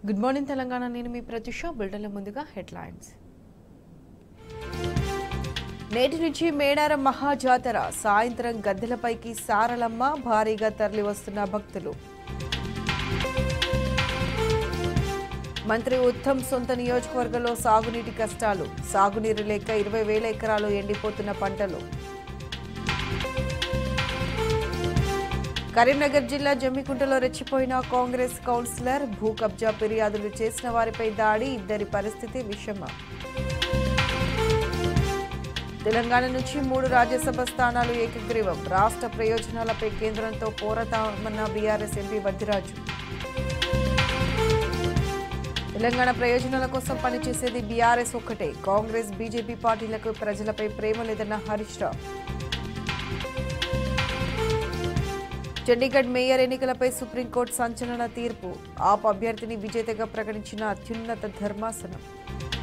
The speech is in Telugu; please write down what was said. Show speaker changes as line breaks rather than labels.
గుడ్ మార్నింగ్ తెలంగాణ నేను మీ ప్రత్యుష బులెటిన్ల ముందుగా హెడ్లైన్స్ నేటి నుంచి మేడారం మహాజాతర సాయంత్రం గద్దెలపైకి సారలమ్మ భారీగా తరలి వస్తున్న భక్తులు మంత్రి ఉత్తమ్ సొంత నియోజకవర్గంలో సాగునీటి కష్టాలు సాగునీరు లేక ఇరవై వేల ఎకరాలు ఎండిపోతున్న పంటలు కరీంనగర్ జిల్లా జమ్మికుంటలో రెచ్చిపోయిన కాంగ్రెస్ కౌన్సిలర్ భూ కబ్జా ఫిర్యాదులు చేసిన వారిపై దాడి ఇద్దరి పరిస్థితి విషమ తెలంగాణ నుంచి మూడు రాజ్యసభ స్థానాలు ఏకగ్రీవం రాష్ట్ర ప్రయోజనాలపై కేంద్రంతో పోరాటామన్న బీఆర్ఎస్ ఎంపీ వద్దిరాజు తెలంగాణ ప్రయోజనాల కోసం పనిచేసేది బీఆర్ఎస్ ఒక్కటే కాంగ్రెస్ బీజేపీ పార్టీలకు ప్రజలపై ప్రేమ లేదన్న హరీష్ రావు చండీగఢ్ మేయర్ ఎన్నికలపై సుప్రీంకోర్టు సంచలన తీర్పు ఆప్ అభ్యర్థిని విజేతగా ప్రకటించిన అత్యున్నత ధర్మాసనం